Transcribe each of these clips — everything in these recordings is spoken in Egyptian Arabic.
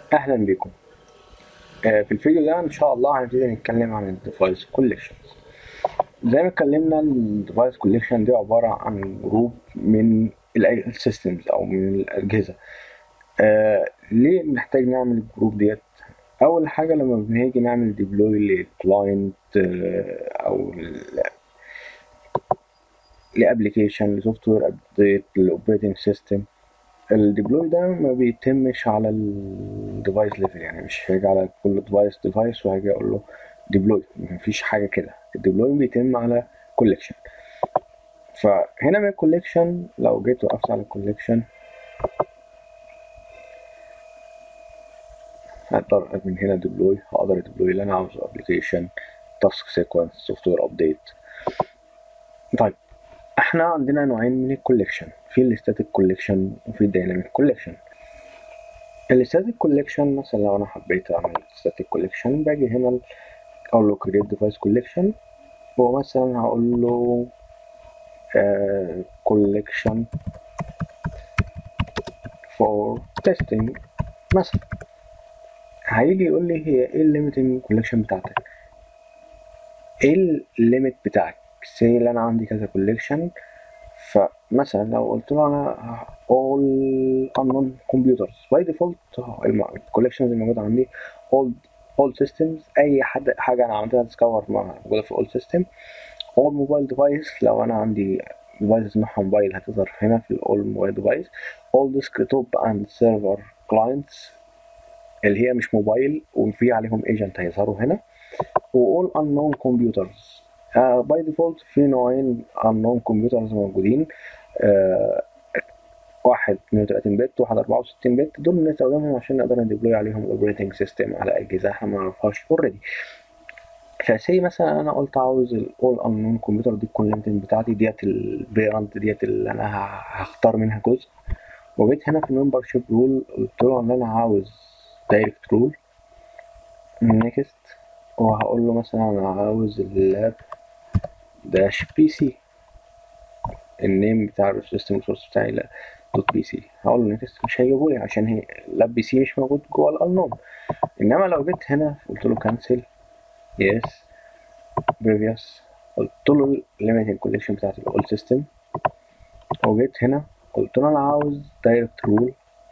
اهلا بكم آه، في الفيديو ده ان شاء الله هنبتدي نتكلم عن الديفايس كوليكشنز زي ما اتكلمنا الديفايس كوليكشن دي عباره عن جروب من السيستمز او من الاجهزه آه ليه بنحتاج نعمل الجروب ديت اول حاجه لما بنيجي نعمل ديبلوي لكلاينت آه او لابلكيشن لسوفت وير ابديت للاوبريتنج سيستم الديبلوي ده ما بيتمش على الديفايس ليفل يعني مش هاجي على كل ديفايس ديفايس وهاجي اقول له ديبلوي مفيش حاجه كده الديبلوي بيتم على كوليكشن فهنا من الكوليكشن لو جيت وقفت على الكوليكشن هقدر من هنا ديبلوي هقدر اديبلوي اللي انا عاوزه ابلكيشن تاسك سيكونس سوفت وير ابديت طيب احنا عندنا نوعين من الكوليكشن في الستاتيك كوليكشن وفي الديناميك كوليكشن الستاتيك كوليكشن مثلا لو انا حبيت اعمل ستاتيك كوليكشن باجي هنا اقول له create device collection ومثلا هقول له uh, collection for testing مثلا هيجي يقول لي هي ايه الليميتنج كوليكشن بتاعتك ايه الليميت بتاعك سي اللي انا عندي كذا كوليكشن فمثلا لو قلت له انا all unknown computers by default الكوليكشنز الموجوده عندي all all systems اي حد حاجه انا عملتها ديسكفر موجوده في all system all mobile device لو انا عندي devices نوعها موبايل هتظهر هنا في all mobile device all desktop and server clients اللي هي مش موبايل وفي عليهم ايجنت هيظهروا هنا و all unknown computers باي uh, ديفولت في نوعين unknown كمبيوترز موجودين uh, واحد 32 بت وواحد 64 بت دول بنستخدمهم عشان نقدر نديبلوي عليهم الاوبريتنج سيستم على اجهزه احنا ما نعرفهاش اوريدي فسي مثلا انا قلت عاوز الاول انون كمبيوتر دي تكون الليمتنج بتاعتي ديت البيرنت ديت اللي انا هختار منها جزء وجيت هنا في الممبر شيب رول قلت له ان انا عاوز دايركت رول نيكست وهقول له مثلا انا عاوز اللاب داش بي سي النيم بتاع السيستم ريسورس بتاعي لا دوت بي سي هقول له نيكست مش هيجيبه لي عشان هي لاب بي سي مش موجود جوه الانون انما لو جيت هنا قلت له كانسل يس بريفيوس قلت له ليميت الكوليكشن بتاعت الاول سيستم وجيت هنا قلت له انا عاوز دايركت رول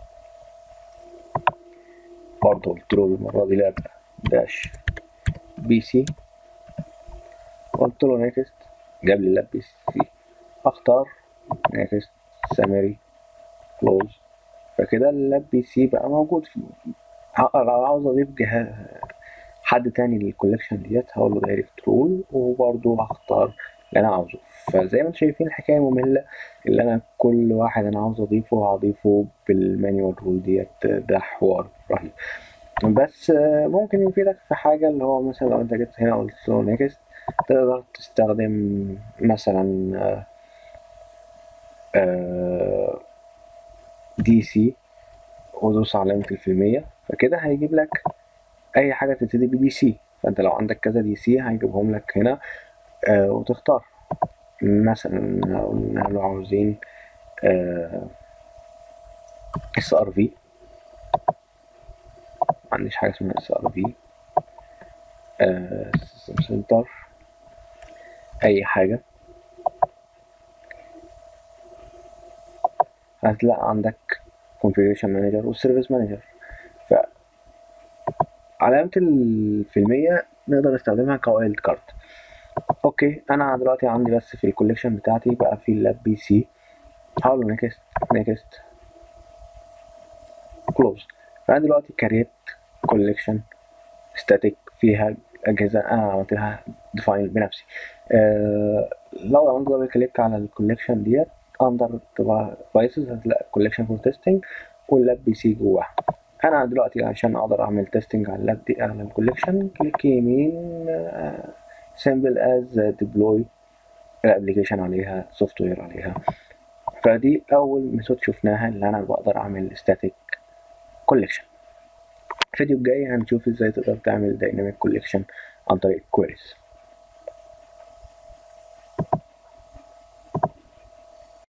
برضه قلت له المره دي لاب داش بي سي قلت له نيكست جاب لي اللاب بي سي اختار نيكست سامري كلوز فكده اللاب بي سي بقى موجود في لو عاوز اضيف جهاز حد تاني للكوليكشن ديت هقول له دايركت رول وبرضه هختار اللي انا عاوزه فزي ما انتم شايفين الحكايه ممله اللي انا كل واحد انا عاوز اضيفه هضيفه بالمانيوال رول ديت ده حوار رهيب بس ممكن يفيدك في حاجه اللي هو مثلا لو انت جيت هنا قلت له نيكست تقدر تستخدم مثلا دي سي ودوس علامة الفيلمية فكده هيجيب لك أي حاجة تبتدي بدي سي فأنت لو عندك كذا دي سي هيجيبهم لك هنا آه وتختار مثلا قلنا له عاوزين اس ار في معنديش حاجة اسمها اس ار في سيستم سنتر اي حاجة هتلاقي عندك configuration manager و service manager ف علامة الفيلمية نقدر نستخدمها كوايلد كارد اوكي انا دلوقتي عندي بس في الكوليكشن بتاعتي بقى في اللاب بي سي هقول له نيكست نيكست كلوز فانا دلوقتي كريت كوليكشن ستاتيك فيها اجهزه انا عملت لها ديفاين بنفسي أه لو عملت دبل كليك على الكوليكشن ديت اندر ديفايسز هتلاقي كوليكشن فور تيستنج واللاب بي سي جواها انا دلوقتي عشان اقدر اعمل تيستنج على اللاب دي اعمل كوليكشن كليك يمين سيمبل از ديبلوي الابلكيشن عليها سوفت وير عليها فدي اول ميثود شفناها اللي انا بقدر اعمل ستاتيك كوليكشن الفيديو الجاي هنشوف ازاي تقدر تعمل دايناميك كوليكشن عن طريق كويريز